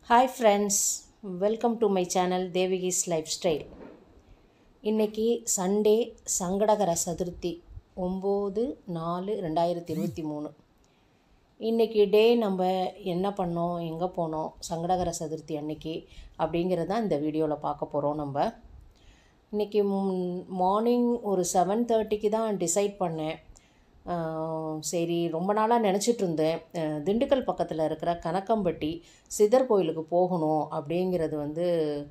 hi friends welcome to my channel Deviki's life style இன்றைக்கி Sunday Sankatahara Chaturthi ஒம்பது நாலு ரெண்டாயிரத்தி இருபத்தி மூணு இன்றைக்கி டே நம்ம என்ன பண்ணோம் எங்கே போனோம் சங்கடகர சதுர்த்தி அன்னைக்கு அப்படிங்கிறது தான் இந்த வீடியோவில் பார்க்க போகிறோம் நம்ம இன்றைக்கி மார்னிங் ஒரு செவன் தேர்ட்டிக்கு தான் டிசைட் பண்ணேன் ஆஹ் சரி ரொம்ப நாளாக நினச்சிட்டு இருந்தேன் அஹ் திண்டுக்கல் பக்கத்தில் இருக்கிற கனக்கம்பட்டி சித்தர் கோயிலுக்கு போகணும் அப்படிங்கிறது வந்து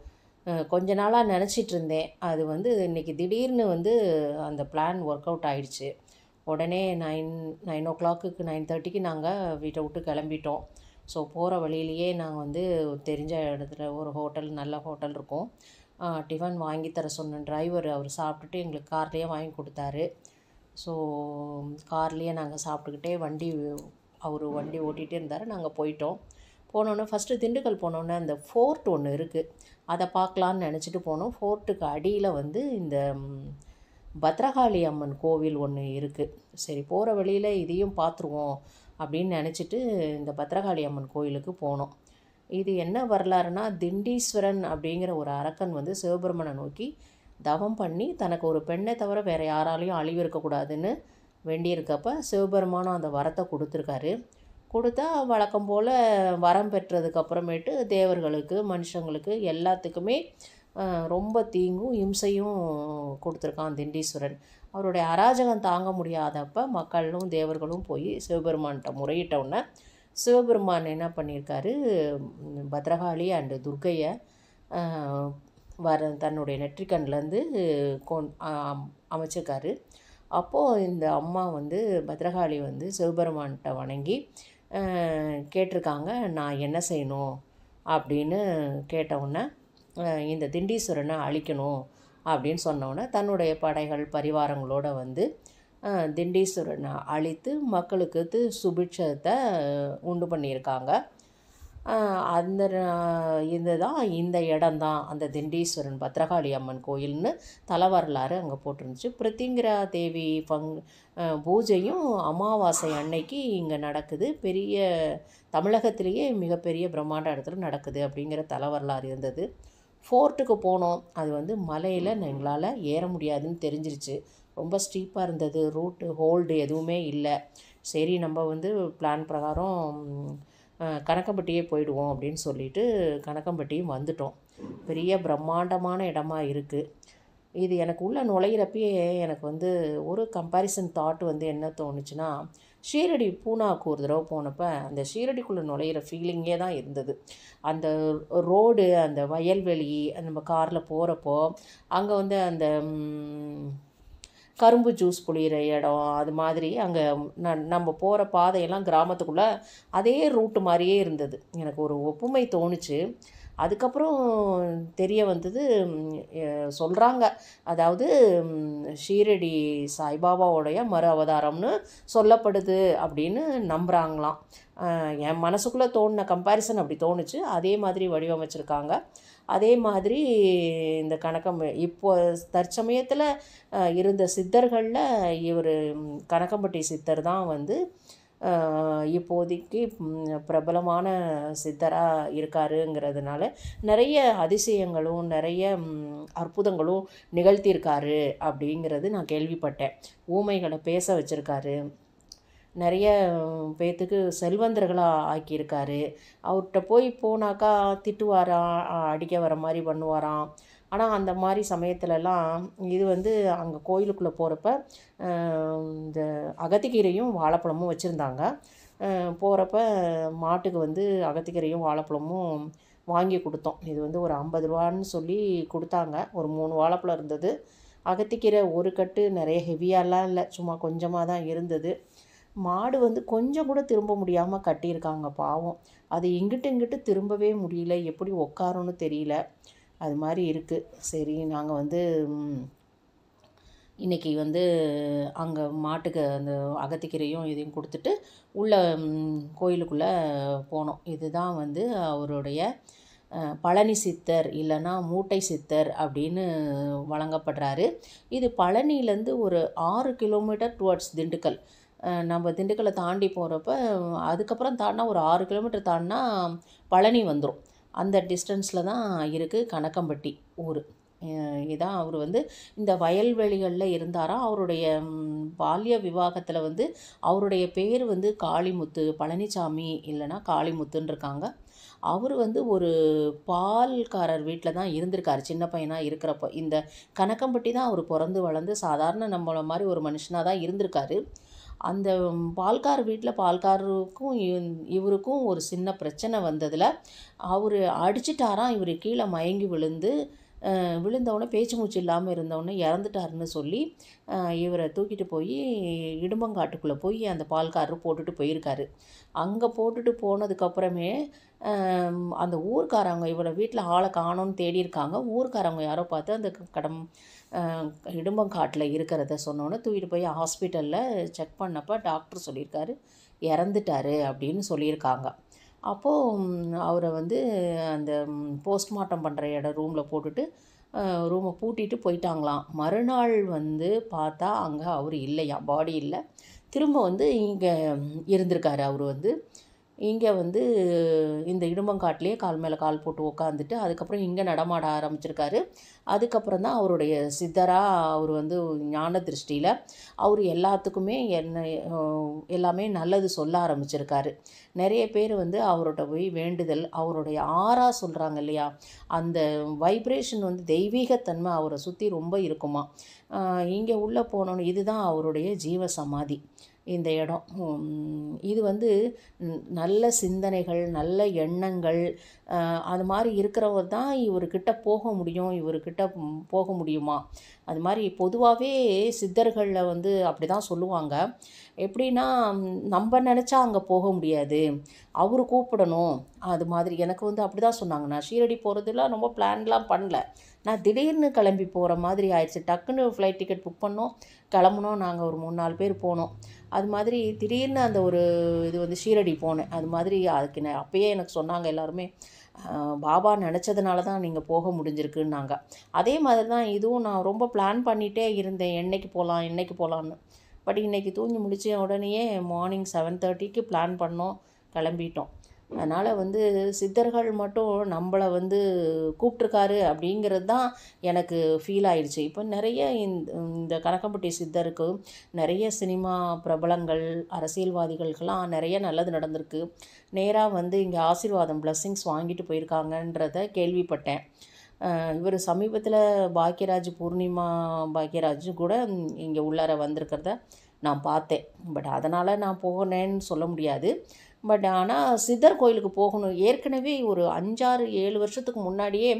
அஹ் கொஞ்ச நாளாக நினச்சிட்டு இருந்தேன் அது வந்து இன்றைக்கி திடீர்னு வந்து அந்த பிளான் ஒர்க் அவுட் ஆயிடுச்சு உடனே நைன் நைன் ஓ கிளாக்குக்கு நைன் தேர்ட்டிக்கு நாங்கள் வீட்டை விட்டு கிளம்பிட்டோம் ஸோ போகிற வழியிலேயே நாங்கள் வந்து தெரிஞ்ச இடத்துல ஒரு ஹோட்டல் நல்ல ஹோட்டல் இருக்கும் டிஃபன் வாங்கி தர சொன்ன டிரைவர் அவர் சாப்பிட்டுட்டு எங்களுக்கு கார்லேயே வாங்கி கொடுத்தாரு ஸோ கார்லேயே நாங்கள் சாப்பிட்டுக்கிட்டே வண்டி அவர் வண்டி ஓட்டிகிட்டே இருந்தார் நாங்கள் போயிட்டோம் போனோன்னே ஃபஸ்ட்டு திண்டுக்கல் போனோன்னே அந்த ஃபோர்ட் ஒன்று இருக்குது அதை பார்க்கலான்னு நினச்சிட்டு போனோம் ஃபோர்ட்டுக்கு அடியில் வந்து இந்த ம், பத்ரகாளி அம்மன் கோவில் ஒன்று இருக்குது சரி போகிற வழியில் இதையும் பார்த்துருவோம் அப்படின்னு நினச்சிட்டு இந்த பத்ரகாளி அம்மன் கோயிலுக்கு போனோம் இது என்ன வரலாறுனா திண்டீஸ்வரன் அப்படிங்கிற ஒரு அரக்கன் வந்து சிவபெருமனை நோக்கி தவம் பண்ணி தனக்கு ஒரு பெண்ணை தவிர வேறு யாராலையும் அழிவு இருக்கக்கூடாதுன்னு வேண்டியிருக்கப்ப சிவபெருமானும் அந்த வரத்தை கொடுத்துருக்காரு கொடுத்தா வழக்கம் போல் வரம் பெற்றதுக்கு அப்புறமேட்டு தேவர்களுக்கு மனுஷங்களுக்கு எல்லாத்துக்குமே அஹ், ரொம்ப தீங்கும் இம்சையும் கொடுத்துருக்கான் திண்டீஸ்வரன் அவருடைய அராஜகம் தாங்க முடியாதப்ப மக்களும் தேவர்களும் போய் சிவபெருமான்கிட்ட முறையிட்டவுடனே சிவபெருமான் என்ன பண்ணியிருக்காரு ம், பத்ரகாளி அண்டு துர்க்கையை அஹ், வர தன்னுடைய நெற்றிக்கண்லேருந்து கொண் ஆம், அமைச்சிருக்காரு அப்போது இந்த அம்மா வந்து பத்ரகாளி வந்து சிவபெருமான்கிட்ட வணங்கி அஹ், கேட்டிருக்காங்க நான் என்ன செய்யணும் அப்படின்னு கேட்டவுடனே அஹ், இந்த திண்டீஸ்வரனை அழிக்கணும் அப்படின்னு சொன்னவுடனே தன்னுடைய படைகள் பரிவாரங்களோட வந்து அஹ், திண்டீஸ்வரனை அழித்து மக்களுக்கு து- சுபிட்சத்தை அஹ், உண்டு பண்ணியிருக்காங்க அஹ், அந்த அஹ், இதுதான் இந்த இடம்தான் அந்த திண்டீஸ்வரன் பத்ரகாளி அம்மன் கோயில்னு தல வரலாறு அங்கே போட்டிருந்துச்சு பிரித்திங்கிரா தேவி பங் அஹ், பூஜையும் அமாவாசை அன்னைக்கு இங்கே நடக்குது பெரிய தமிழகத்திலேயே மிகப்பெரிய பிரம்மாண்ட இடத்துல நடக்குது அப்படிங்கிற தல வரலாறு இருந்தது ஃபோர்ட்டுக்கு போனோம் அது வந்து மலையில் எங்களால் ஏற முடியாதுன்னு தெரிஞ்சிருச்சு ரொம்ப ஸ்டீப்பாக இருந்தது ரூட்டு ஹோல்டு எதுவுமே இல்லை சரி நம்ம வந்து பிளான் பிரகாரம் ம், அஹ், கணக்கம்பட்டியே போயிடுவோம் அப்படின்னு சொல்லிட்டு கணக்கம்பட்டியும் வந்துட்டோம் பெரிய பிரம்மாண்டமான இடமா இருக்குது இது எனக்கு உள்ள நுழையிறப்பயே எனக்கு வந்து ஒரு கம்பேரிசன் தாட் வந்து என்ன தோணுச்சுன்னா ஷீரடி பூனாக்கு ஒரு தடவை போனப்போ அந்த ஷீரடிக்குள்ளே நுழையிற ஃபீலிங்கே தான் இருந்தது அந்த ரோடு அந்த வயல்வெளி அந்த நம்ம காரில் போகிறப்போ அங்கே வந்து அந்த ம், கரும்பு ஜூஸ் புளியிற இடம் அது மாதிரி அங்கே நம்ம போகிற பாதையெல்லாம் கிராமத்துக்குள்ளே அதே ரூட்டு மாதிரியே இருந்தது எனக்கு ஒரு ஒப்புமை தோணுச்சு அதுக்கப்புறம் தெரிய வந்தது சொல்கிறாங்க அதாவது ம், ஷீரடி சாய்பாபாவோடைய மறு அவதாரம்னு சொல்லப்படுது அப்படின்னு நம்புகிறாங்களாம் அஹ், என் மனசுக்குள்ளே தோணின கம்பேரிசன் அப்படி தோணுச்சு அதே மாதிரி வடிவமைச்சிருக்காங்க அதே மாதிரி இந்த கணக்கம் இப்போ தற்சமயத்தில் அஹ், இருந்த சித்தர்களில் இவர் கணக்கம்பட்டி சித்தர் தான் வந்து அஹ், இப்போதைக்கு ம், பிரபலமான சித்தராக இருக்காருங்கிறதுனால நிறைய அதிசயங்களும் நிறைய ம், அற்புதங்களும் நிகழ்த்தியிருக்காரு அப்படிங்கிறது நான் கேள்விப்பட்டேன் ஊமைகளை பேச வச்சுருக்காரு நிறைய பேர்த்துக்கு செல்வந்தர்களாக ஆக்கியிருக்காரு அவர்கிட்ட போய் போனாக்கா திட்டுவாராம் அ- அடிக்க வர மாதிரி பண்ணுவாராம் ஆனால் அந்த மாதிரி சமயத்துலலாம் இது வந்து அங்கே கோயிலுக்குள்ளே போகிறப்ப இந்த அகத்திக்கீரையும் வாழைப்பழமும் வச்சுருந்தாங்க போகிறப்ப மாட்டுக்கு வந்து அகத்திக்கீரையும் வாழைப்பழமும் வாங்கி கொடுத்தோம் இது வந்து ஒரு ஐம்பது ரூபான்னு சொல்லி கொடுத்தாங்க ஒரு மூணு வாழைப்பழம் இருந்தது அகத்திக்கீரை ஒரு கட்டு நிறைய ஹெவியாலாம் இல்லை சும்மா கொஞ்சமாக தான் இருந்தது மாடு வந்து கொஞ்சம் கூட திரும்ப முடியாமல் கட்டியிருக்காங்க பாவம் அது இங்கிட்டு இங்கிட்டு திரும்பவே முடியல எப்படி உட்காரும்னு தெரியல அது மாதிரி இருக்குது சரி நாங்கள் வந்து ம், இன்னைக்கு வந்து அங்கே மாட்டுக்கு அந்த அகத்திக்கீரையும் இதையும் கொடுத்துட்டு உள்ள ம், கோயிலுக்குள்ளே போனோம் இதுதான் வந்து அவருடைய அஹ், பழனி சித்தர் இல்லைன்னா மூட்டை சித்தர் அப்படின்னு வழங்கப்படுறாரு இது பழனியிலேருந்து ஒரு ஆறு கிலோமீட்டர் டுவர்ட்ஸ் திண்டுக்கல் அஹ், நம்ம திண்டுக்கல்லை தாண்டி போகிறப்ப அதுக்கப்புறம் தாண்டினா ஒரு ஆறு கிலோமீட்டர் தாண்டினா பழனி வந்துடும் அந்த டிஸ்டன்ஸில் தான் இருக்குது கணக்கம்பட்டி ஊர் அஹ் இதான் அவர் வந்து இந்த வயல்வெளிகளில் இருந்தாராம் அவருடைய ம், பால்ய விவாகத்தில் வந்து அவருடைய பேர் வந்து காளிமுத்து பழனிசாமி இல்லைன்னா காளிமுத்துன்னு இருக்காங்க அவர் வந்து ஒரு பால்காரர் வீட்டில் தான் இருந்திருக்காரு சின்ன பையனாக இருக்கிறப்ப இந்த கணக்கம்பட்டி தான் அவர் பிறந்து வளர்ந்து சாதாரண நம்மள மாதிரி ஒரு மனுஷனாக தான் இருந்திருக்காரு அந்த பால்கார் வீட்டில் பால்காரருக்கும் இவ- இவருக்கும் ஒரு சின்ன பிரச்சனை வந்ததில் அவர் அடிச்சிட்டாராம் இவர் கீழே மயங்கி விழுந்து அஹ், விழுந்தவுடனே பேச்சு மூச்சு இல்லாமல் இருந்தவுடனே இறந்துட்டாருன்னு சொல்லி அஹ், இவரை தூக்கிட்டு போய் இடும்பங்காட்டுக்குள்ளே போய் அந்த பால்காரர் போட்டுட்டு போயிருக்காரு அங்கே போட்டுட்டு போனதுக்கப்புறமே ஆம், அந்த ஊர்க்காரங்க இவரை வீட்டில் ஆளை காணோன்னு தேடி இருக்காங்க ஊர்க்காரங்க யாரோ பார்த்து அந்த க- கடம் ஆஹ், இடும்பங்காட்டில் இருக்கிறத சொன்னோன்னே தூக்கிட்டு போய் ஹாஸ்பிட்டலில் செக் பண்ணப்போ டாக்டர் சொல்லியிருக்காரு இறந்துட்டாரு அப்படின்னு சொல்லியிருக்காங்க அப்போது அவரை வந்து அந்த போஸ்ட்மார்ட்டம் பண்ணுற இடம் ரூமில் போட்டுட்டு ரூமை பூட்டிட்டு போயிட்டாங்களாம் மறுநாள் வந்து பார்த்தா அங்கே அவர் இல்லையா பாடி இல்லை திரும்ப வந்து இங்கே இருந்திருக்காரு அவர் வந்து இங்கே வந்து இந்த இடும்பங்காட்டிலேயே கால் மேலே கால் போட்டு உக்காந்துட்டு அதுக்கப்புறம் இங்கே நடமாட ஆரம்பிச்சிருக்காரு அதுக்கப்புறம் தான் அவருடைய சித்தராக அவர் வந்து ஞான திருஷ்டியில் அவர் எல்லாத்துக்குமே என்ன அஹ், எல்லாமே நல்லது சொல்ல ஆரம்பிச்சிருக்காரு நிறைய பேர் வந்து அவரோட போய் வேண்டுதல் அவருடைய ஆறா சொல்கிறாங்க இல்லையா அந்த வைப்ரேஷன் வந்து தெய்வீகத்தன்மை அவரை சுற்றி ரொம்ப இருக்குமா இங்கே உள்ளே போனோன்னு இதுதான் அவருடைய ஜீவ சமாதி இந்த இடம் உம், இது வந்து ந- நல்ல சிந்தனைகள் நல்ல எண்ணங்கள் அஹ், அது மாதிரி இருக்கிறவர் தான் இவர்கிட்ட போக முடியும் இவர்கிட்ட ம், போக முடியுமா அது மாதிரி பொதுவாகவே சித்தர்களில் வந்து அப்படி தான் சொல்லுவாங்க எப்படின்னா ம், நம்ம நினச்சா அங்கே போக முடியாது அவர் கூப்பிடணும் அது மாதிரி எனக்கு வந்து அப்படி தான் சொன்னாங்க நான் ஷீரடி போகிறதுலாம் ரொம்ப பிளான்லாம் பண்ணல நான் திடீர்னு கிளம்பி போகிற மாதிரி ஆயிடுச்சு டக்குன்னு ஃப்ளைட் டிக்கெட் புக் பண்ணோம் கிளம்புனோம் நாங்கள் ஒரு மூணு நாலு பேர் போனோம் அது மாதிரி திடீர்னு அந்த ஒரு இது வந்து ஷீரடி போனேன் அது மாதிரி அதுக்கு நான் அப்பயே எனக்கு சொன்னாங்க எல்லாருமே "ஆஹ், பாபா நினச்சதுனால தான் நீங்கள் போக முடிஞ்சிருக்குன்னாங்க அதே மாதிரி தான் இதுவும் நான் ரொம்ப பிளான் பண்ணிகிட்டே இருந்தேன் என்னைக்கு போகலாம் என்னைக்கு போகலான்னு பட் இன்னைக்கு தூங்கி முடிச்ச உடனேயே மார்னிங் செவன் தேர்ட்டிக்கு பிளான் பண்ணோம் கிளம்பிட்டோம் அதனால் வந்து சித்தர்கள் மட்டும் நம்மளை வந்து கூப்பிட்ருக்காரு அப்படிங்கிறது தான் எனக்கு ஃபீல் ஆயிடுச்சு இப்போ நிறைய இந்த இந்த கணக்கம்பட்டி சித்தருக்கு நிறைய சினிமா பிரபலங்கள் அரசியல்வாதிகளுக்கெல்லாம் நிறைய நல்லது நடந்திருக்கு நேராக வந்து இங்கே ஆசீர்வாதம் blessings வாங்கிட்டு போயிருக்காங்கன்றத கேள்விப்பட்டேன் இவர் சமீபத்தில் பாக்யராஜ் பூர்ணிமா பாக்யராஜ் கூட இங்கே உள்ளார வந்திருக்கிறத நான் பார்த்தேன் பட் அதனால் நான் போனேன்னு சொல்ல முடியாது பட் ஆனால் சித்தர் கோயிலுக்கு போகணும் ஏற்கனவே ஒரு அஞ்சாறு ஏழு வருஷத்துக்கு முன்னாடியே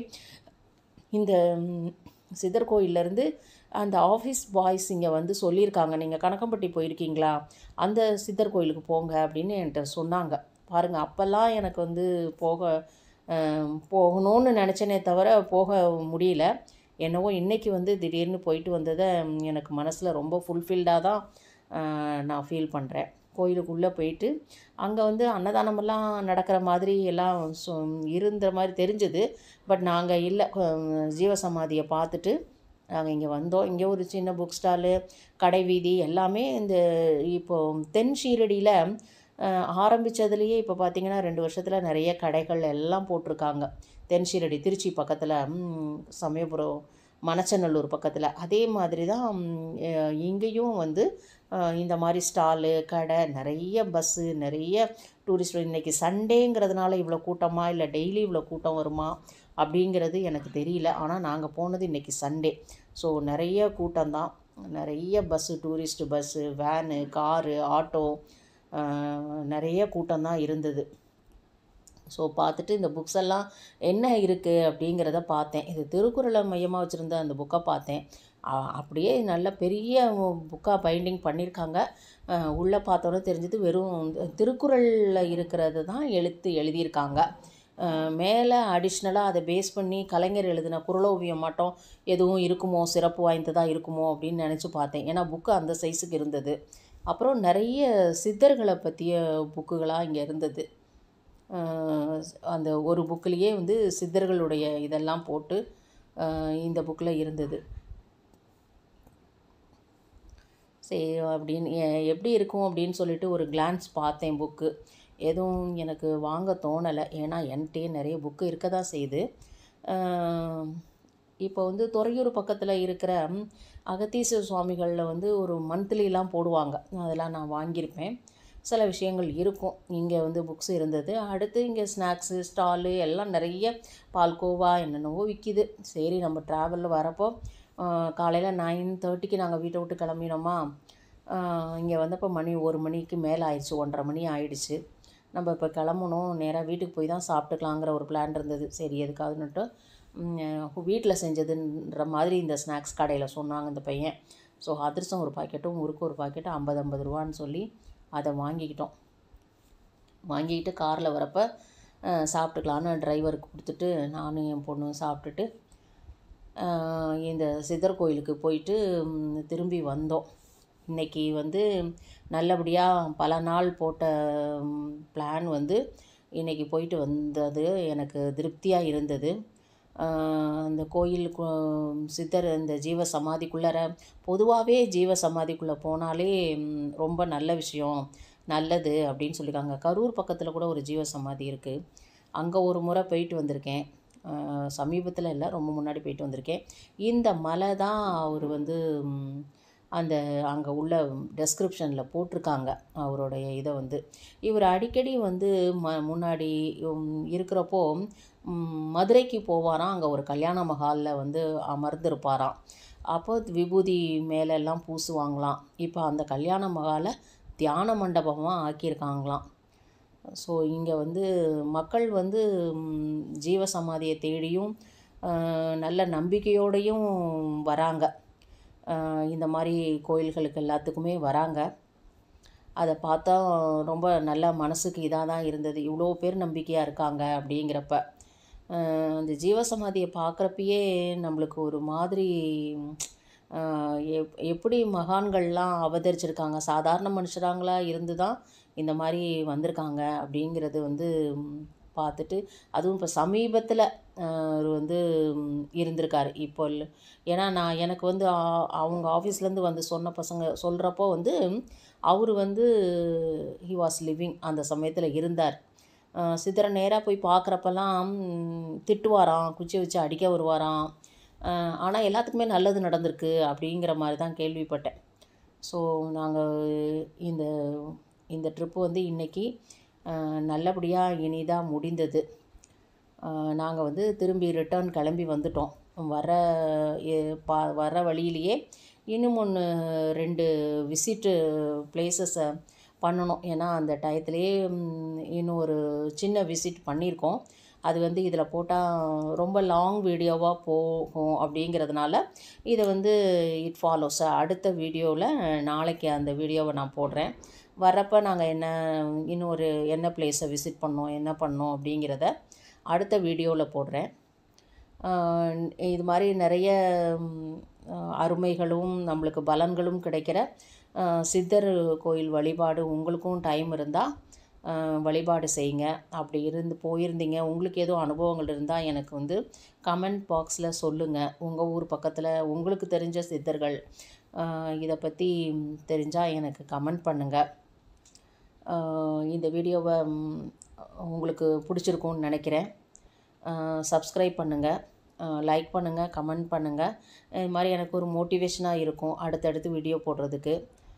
இந்த ம், சித்தர் கோயில்லேருந்து அந்த ஆஃபீஸ் பாய்ஸ் இங்கே வந்து சொல்லியிருக்காங்க நீங்கள் கணக்கம்பட்டி போயிருக்கீங்களா அந்த சித்தர் கோயிலுக்கு போங்க அப்படின்னு என்கிட்ட சொன்னாங்க பாருங்கள் அப்போல்லாம் எனக்கு வந்து போக அஹ், போகணும்னு நினச்சேனே தவிர போக முடியல என்னவோ இன்னைக்கு வந்து திடீர்னு போயிட்டு வந்ததை ம், எனக்கு மனசில் ரொம்ப ஃபுல்ஃபில்டாக தான் அஹ், நான் ஃபீல் பண்ணுறேன் கோயிலுக்குள்ளே போயிட்டு அங்கே வந்து அன்னதானமெல்லாம் நடக்கிற மாதிரி எல்லாம் சொ இருந்த மாதிரி தெரிஞ்சது பட் நாங்கள் இல்லை ஜீவசமாதியை பார்த்துட்டு நாங்கள் இங்கே வந்தோம் இங்கே ஒரு சின்ன புக் ஸ்டாலு கடை வீதி எல்லாமே இந்த இப்போ தென் ஷீரடியில் ஆரம்பித்ததுலேயே இப்போ பார்த்தீங்கன்னா ரெண்டு வருஷத்தில் நிறைய கடைகள் எல்லாம் போட்டிருக்காங்க தென் ஷீரடி திருச்சி பக்கத்தில் சமயபுரம் மணச்சநல்லூர் பக்கத்தில் அதே மாதிரி தான் ம், அஹ், இங்கேயும் வந்து அஹ், இந்த மாதிரி ஸ்டாலு கடை நிறைய பஸ்ஸு நிறைய டூரிஸ்ட் இன்னைக்கு சண்டேங்கிறதுனால இவ்வளோ கூட்டமா இல்லை டெய்லி இவ்வளோ கூட்டம் வருமா அப்படிங்கிறது எனக்கு தெரியல ஆனால் நாங்கள் போனது இன்றைக்கி சண்டே ஸோ நிறைய கூட்டம் தான் நிறைய bus tourist bus van car auto நிறைய கூட்டம் தான் இருந்தது ஸோ பார்த்துட்டு இந்த புக்ஸ் எல்லாம் என்ன இருக்குது அப்படிங்கிறத பார்த்தேன் இது திருக்குறளை மையமாக வச்சுருந்த அந்த புக்கை பார்த்தேன் அ- அப்படியே நல்ல பெரிய புக்காக பைண்டிங் பண்ணியிருக்காங்க உள்ளே பார்த்தோன்னே தெரிஞ்சது வெறும் திருக்குறளில் இருக்கிறது தான் எழுத்து எழுதியிருக்காங்க மேலே அடிஷ்னலாக அதை பேஸ் பண்ணி கலைஞர் எழுதின குறளோவியம் மட்டும் எதுவும் இருக்குமோ சிறப்பு வாய்ந்ததாக இருக்குமோ அப்படின்னு நினச்சி பார்த்தேன் ஏன்னா புக்கு அந்த சைஸுக்கு இருந்தது அப்புறம் நிறைய சித்தர்களை பற்றிய புக்குகளாக இங்கே இருந்தது அஹ் அந்த ஒரு புக்கிலேயே வந்து சித்தர்களுடைய இதெல்லாம் போட்டு அஹ் இந்த புக்கில் இருந்தது சரி அப்படின்னு எ- எப்படி இருக்கும் அப்படின்னு சொல்லிட்டு ஒரு கிளான்ஸ் பார்த்தேன் புக்கு எதுவும் எனக்கு வாங்க தோணலை ஏன்னா என்கிட்டயே நிறைய புக்கு இருக்க தான் செய்யுது இப்போ வந்து துறையூர் பக்கத்தில் இருக்கிற ம், அகத்தீஸ்வர சுவாமிகளில் வந்து ஒரு மந்த்லிலாம் போடுவாங்க அதெல்லாம் நான் வாங்கியிருப்பேன் சில விஷயங்கள் இருக்கும் இங்கே வந்து புக்ஸ் இருந்தது அடுத்து இங்கே ஸ்நாக்ஸு ஸ்டாலு எல்லாம் நிறைய பால்கோவா என்னென்னவோ விற்கிது சரி நம்ம ட்ராவலில் வரப்போ காலையில் நைன் தேர்ட்டிக்கு நாங்கள் வீட்டை விட்டு கிளம்பினோமா இங்கே வந்தப்போ மணி ஒரு மணிக்கு மேலே ஆயிடுச்சு ஒன்றரை மணி ஆயிடுச்சு நம்ம இப்போ கிளம்பணும் நேராக வீட்டுக்கு போய் தான் சாப்பிட்டுக்கலாங்கிற ஒரு பிளான் இருந்தது சரி எதுக்காதுன்னுட்டு வீட்டில் செஞ்சதுன்ற மாதிரி இந்த ஸ்நாக்ஸ் கடையில் சொன்னாங்க இந்த பையன் ஸோ அதிரசம் ஒரு பாக்கெட்டும் முறுக்கு ஒரு பாக்கெட்டும் ஐம்பது ஐம்பது ரூபான்னு சொல்லி அதை வாங்கிக்கிட்டோம் வாங்கிக்கிட்டு காரில் வரப்போ அஹ், சாப்பிட்டுக்கலான்னு டிரைவருக்கு கொடுத்துட்டு நானும் என் பொண்ணும் சாப்பிட்டுட்டு அஹ், இந்த சித்தர் கோயிலுக்கு போயிட்டு ம், திரும்பி வந்தோம் இன்னைக்கு வந்து நல்லபடியாக பல நாள் போட்ட பிளான் வந்து இன்னைக்கு போயிட்டு வந்தது எனக்கு திருப்தியாக இருந்தது ஆஹ் அந்த கோயில் கு- சித்தர் இந்த ஜீவ சமாதிக்குள்ளார பொதுவாகவே ஜீவ சமாதிக்குள்ளே போனாலே ம், ரொம்ப நல்ல விஷயம் நல்லது அப்படின்னு சொல்லியிருக்காங்க கரூர் பக்கத்தில் கூட ஒரு ஜீவ சமாதி இருக்குது அங்கே ஒரு முறை போயிட்டு வந்திருக்கேன் சமீபத்தில் இல்லை ரொம்ப முன்னாடி போயிட்டு வந்திருக்கேன் இந்த மலை தான் அவர் வந்து ம், அந்த அங்கே உள்ள டெஸ்கிரிப்ஷனில் போட்டிருக்காங்க அவருடைய இதை வந்து இவர் அடிக்கடி வந்து ம முன்னாடி உம், இருக்கிறப்போ ம், மதுரைக்கு போவாராம் அங்கே ஒரு கல்யாண மஹாலில் வந்து அமர்ந்திருப்பாராம் அப்போ விபூதி மேலெல்லாம் பூசுவாங்களாம் இப்போ அந்த கல்யாண மகாலை தியான மண்டபமாக ஆக்கியிருக்காங்களாம் ஸோ இங்கே வந்து மக்கள் வந்து ம், ஜீவ சமாதியை தேடியும் அஹ், நல்ல நம்பிக்கையோடையும் வராங்க அஹ், இந்த மாதிரி கோயில்களுக்கு எல்லாத்துக்குமே வராங்க அதை பார்த்தா ரொம்ப நல்ல மனசுக்கு இதாக தான் இருந்தது இவ்வளோ பேர் நம்பிக்கையாக இருக்காங்க அப்படிங்கிறப்ப அஹ், அந்த ஜீவசமாதியை பார்க்குறப்பயே நம்மளுக்கு ஒரு மாதிரி அஹ், எப் எப்படி மகான்கள்லாம் அவதரிச்சிருக்காங்க சாதாரண மனுஷராங்களா இருந்து தான் இந்த மாதிரி வந்திருக்காங்க அப்படிங்கிறது வந்து ம், பார்த்துட்டு அதுவும் இப்போ சமீபத்தில் அவர் வந்து ம், இருந்திருக்காரு இப்போ இல்ல ஏன்னா நான் எனக்கு வந்து ஆ- அவங்க ஆஃபீஸ்லேருந்து வந்து சொன்ன பசங்க சொல்கிறப்போ வந்து அவர் வந்து ஹி வாஸ் லிவிங் அந்த சமயத்தில் இருந்தார் அஹ் சித்தரை நேராக போய் பார்க்குறப்பெல்லாம் திட்டுவாராம் குச்சி வச்சு அடிக்க வருவாராம் ஆனால் எல்லாத்துக்குமே நல்லது நடந்திருக்கு அப்படிங்கிற மாதிரி தான் கேள்விப்பட்டேன் ஸோ நாங்கள் இந்த இந்த ட்ரிப்பு வந்து இன்றைக்கி நல்லபடியாக இனிதாக முடிந்தது நாங்கள் வந்து திரும்பி ரிட்டர்ன் கிளம்பி வந்துட்டோம் வர எ- பா வர வழியிலேயே இன்னும் ஒன்று ரெண்டு விசிட்டு பிளேசஸை பண்ணணும் ஏன்னா அந்த டயத்துலேயே ம், இன்னும் ஒரு சின்ன விசிட் பண்ணியிருக்கோம் அது வந்து இதில் போட்டால் ரொம்ப லாங் வீடியோவாக போகும் அப்படிங்கிறதுனால இதை வந்து இட் ஃபாலோஸ் அடுத்த வீடியோவில் நாளைக்கு அந்த வீடியோவை நான் போடுறேன் வரப்போ நாங்கள் என்ன இன்னொரு என்ன பிளேஸை விசிட் பண்ணோம் என்ன பண்ணோம் அப்படிங்கிறத அடுத்த வீடியோவில் போடுறேன் ஆஹ் இது மாதிரி நிறைய ம், ஆஹ் அருமைகளும் நம்மளுக்கு பலன்களும் கிடைக்கிற ஆஹ் சித்தர் கோயில் வழிபாடு உங்களுக்கும் டைம் இருந்தால் வழிபாடு செய்யுங்க அப்படி இருந்து போயிருந்தீங்க உங்களுக்கு ஏதோ அனுபவங்கள் இருந்தால் எனக்கு வந்து கமெண்ட் பாக்ஸில் சொல்லுங்கள் உங்கள் ஊர் பக்கத்தில் உங்களுக்கு தெரிஞ்ச சித்தர்கள் இதை பற்றி தெரிஞ்சால் எனக்கு கமெண்ட் பண்ணுங்கள் ஆஹ் இந்த வீடியோவை ம், உங்களுக்கு பிடிச்சிருக்கும்னு நினைக்கிறேன் சப்ஸ்கிரைப் பண்ணுங்கள் லைக் பண்ணுங்கள் கமெண்ட் பண்ணுங்கள் இது மாதிரி எனக்கு ஒரு மோட்டிவேஷனாக இருக்கும் அடுத்தடுத்து வீடியோ போடுறதுக்கு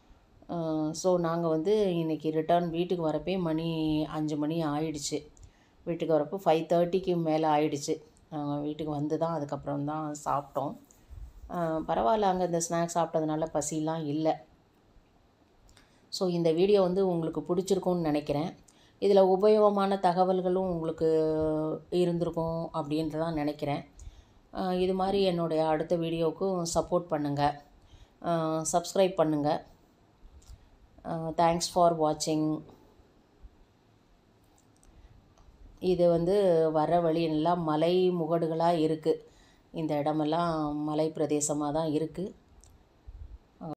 ஸோ நாங்கள் வந்து இன்றைக்கி ரிட்டர்ன் வீட்டுக்கு வரப்பே மணி அஞ்சு மணி ஆயிடுச்சு வீட்டுக்கு வரப்போ ஃபைவ் தேர்ட்டிக்கு மேலே ஆயிடுச்சு நாங்கள் வீட்டுக்கு வந்து தான் அதுக்கப்புறம் தான் சாப்பிட்டோம் அஹ் பரவாயில்ல அங்கே இந்த ஸ்நாக்ஸ் சாப்பிட்டதுனால பசிலாம் இல்லை ஸோ இந்த வீடியோ வந்து உங்களுக்கு பிடிச்சிருக்கும்னு நினைக்கிறேன் இதில் உபயோகமான தகவல்களும் உங்களுக்கு இருந்திருக்கும் அப்படின்றதான் நினைக்கிறேன் அஹ் இது மாதிரி என்னுடைய அடுத்த வீடியோவுக்கும் சப்போர்ட் பண்ணுங்கள் சப்ஸ்கிரைப் பண்ணுங்கள் தேங்க்ஸ் ஃபார் வாட்சிங் இது வந்து வர வழி எல்லாம் மலை முகடுகளாக இருக்குது இந்த இடமெல்லாம் மலை பிரதேசமாக தான் இருக்குது